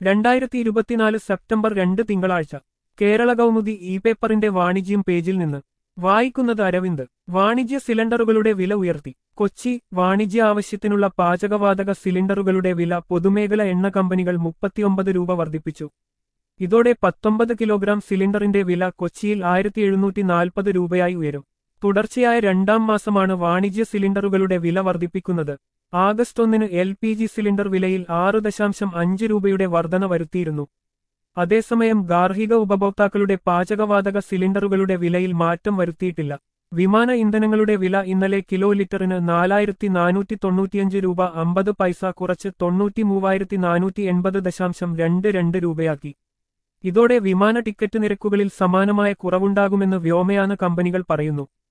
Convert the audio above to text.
രണ്ടായിരത്തി ഇരുപത്തിനാല് സെപ്റ്റംബർ രണ്ട് തിങ്കളാഴ്ച കേരള കൗമുദി ഇ പേപ്പറിന്റെ വാണിജ്യം പേജിൽ നിന്ന് വായിക്കുന്നത് അരവിന്ദ് വാണിജ്യ സിലിണ്ടറുകളുടെ വില ഉയർത്തി കൊച്ചി വാണിജ്യ ആവശ്യത്തിനുള്ള പാചകവാതക സിലിണ്ടറുകളുടെ വില പൊതുമേഖല എണ്ണ കമ്പനികൾ മുപ്പത്തിയൊമ്പത് രൂപ വർദ്ധിപ്പിച്ചു ഇതോടെ പത്തൊമ്പത് കിലോഗ്രാം സിലിണ്ടറിന്റെ വില കൊച്ചിയിൽ ആയിരത്തി എഴുന്നൂറ്റി നാൽപ്പത് രൂപയായി ഉയരും തുടർച്ചയായ രണ്ടാം മാസമാണ് വാണിജ്യ സിലിണ്ടറുകളുടെ വില വർദ്ധിപ്പിക്കുന്നത് ആഗസ്റ്റ് ഒന്നിന് എൽ പി ജി സിലിണ്ടർ വിലയിൽ ആറ് ദശാംശം അഞ്ച് രൂപയുടെ വർധന വരുത്തിയിരുന്നു അതേസമയം ഗാർഹിക ഉപഭോക്താക്കളുടെ പാചകവാതക സിലിണ്ടറുകളുടെ വിലയിൽ മാറ്റം വരുത്തിയിട്ടില്ല വിമാന ഇന്ധനങ്ങളുടെ വില ഇന്നലെ കിലോ ലിറ്ററിന് നാലായിരത്തി നാനൂറ്റി തൊണ്ണൂറ്റിയഞ്ച് രൂപ അമ്പത് പൈസ കുറച്ച് തൊണ്ണൂറ്റി മൂവായിരത്തി നാനൂറ്റി എൺപത് ദശാംശം രണ്ട് രണ്ട് രൂപയാക്കി ഇതോടെ വിമാന ടിക്കറ്റ് നിരക്കുകളിൽ സമാനമായ കുറവുണ്ടാകുമെന്ന് വ്യോമയാന കമ്പനികൾ പറയുന്നു